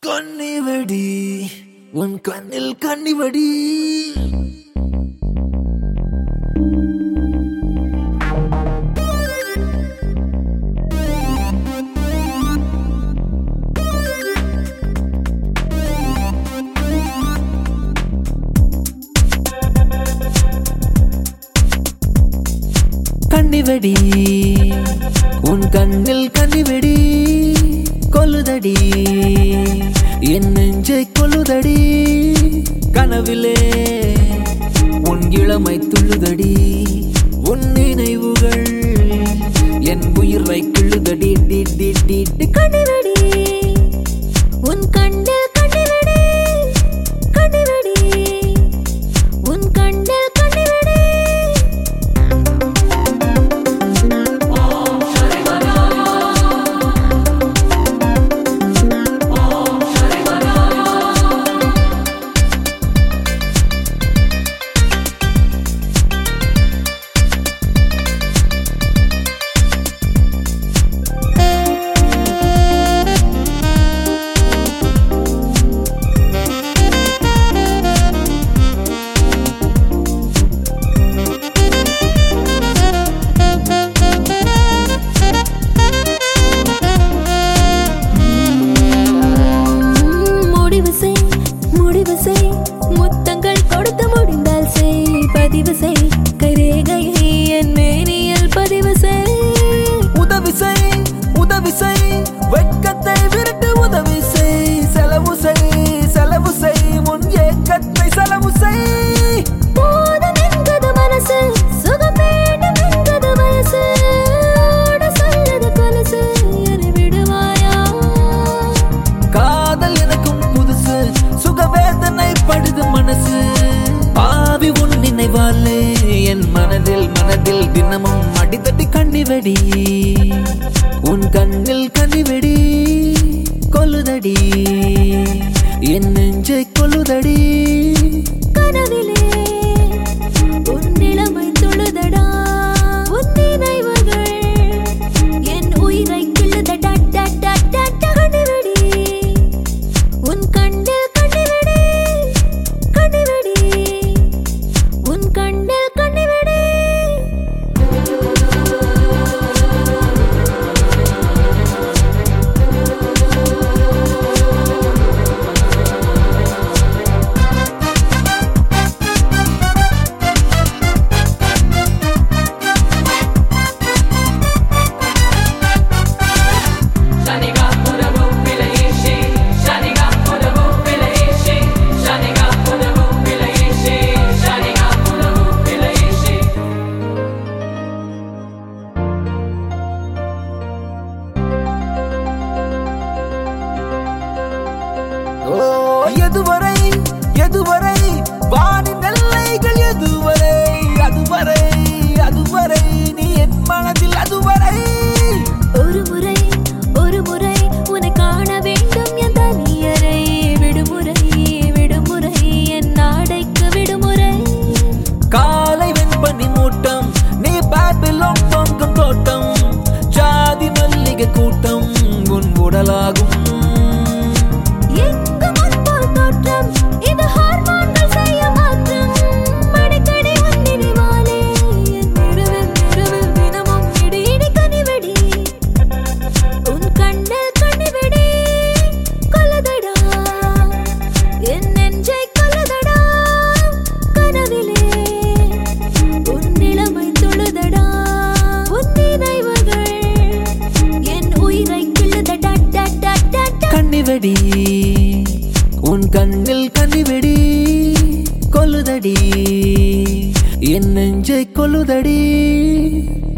கண்ணிவடி உன் கண்ணில் கண்ணிவடி கண்ணிவடி உன் கண்ணில் கண்ணிவடி கொல்லுதடி என் நெஞ்சை கொல்லுதடி கனவிலே உன் இளமை துள்ளுதடி உன் நினைவுகள் என் உயிரை கிள்ளுதடி டி டி டி டி கண்ணிவடி உன் கண்ணில் கண்ணிவடி கண்ணிவடி உன் கண்ணில் கண்ணிவடி முடிவு செய் முடிவு செய் முத்தங்கள் கொடுத்து முடிந்தால் செய் பதிவு செய் கைரேகையை என் மேனியில் பதிவு செய் உதவி செய் உதவி செய் வெட்கத்தை விரட்டு உதவி செய் செலவு செய் செலவு செய் உன் ஏக்கத்தை செலவு செய் போதும் என்கிறது மனசு சுகம் வேண்டும் என்கிறது வயசு ஓட சொல்லுது கொலுசு என்னை விடுவாயா காதல் எனக்கும் புதுசு சுகவேதனை படுது மனசு பாவி உன் நினைவாலே என் மனதில் மனதில் தினமும் அடித்தட்டி கண்ணிவெடி உன் கண்ணில் கண்ணிவெடி கொல்லுதடி என் நெஞ்சை கொல்லுதடி கனவிலே உன் நிலைமை தொழுதடா உன் நினைவுகள் என் உயிரை கிள்ளுதடா டா டா டா டா கண்ணிவெடி உன் கண்ணில் கண்ணிவெடி கண்ணிவெடி உன் கண்ணில் கண்ணிவெடி Shaniga Pudabu Pilayishi, Shaniga Pudabu Pilayishi, Shaniga Pudabu Pilayishi, Shaniga Pudabu Pilayishi. ஓ எதுவரை எதுவரை வானின் எல்லைகள் எதுவரை அதுவரை அதுவரை நீ என் மனதில் அதுவரை ஒரு முறை ஒரு முறை உன்னை காண வேண்டும் என் தனியறை விடுமுறை விடுமுறை என் நாடைக்கு விடுமுறை காலை வெண்பனி மூட்டம் நீ பேபிலோன் தொங்கும் தோட்டம் ஜாதி மல்லிகை கூட்டம் உன் உடலாகும் எங்கும் அன்போல் தோற்றம் இது ஹார்மோன்கள் செய்ய மாற்றம் அடிக்கடி உன் நினைவாலே என் நெடுவில் நெடுவில் தினமும் இடி இடி கனிவெடி உன் கண்ணில் கனிவெடி கொல்லதடா என் நெஞ்சை கொல்லதடா கனவிலே உன் நிலைமை தொழுதடா உன் நினைவுகள் என் உயிரை கிள்ளுதடா டா டா டா டா கண்ணிவெடி உன் கண்ணில் கண்ணிவெடி கொல்லுதடி என் நெஞ்சை கொல்லுதடி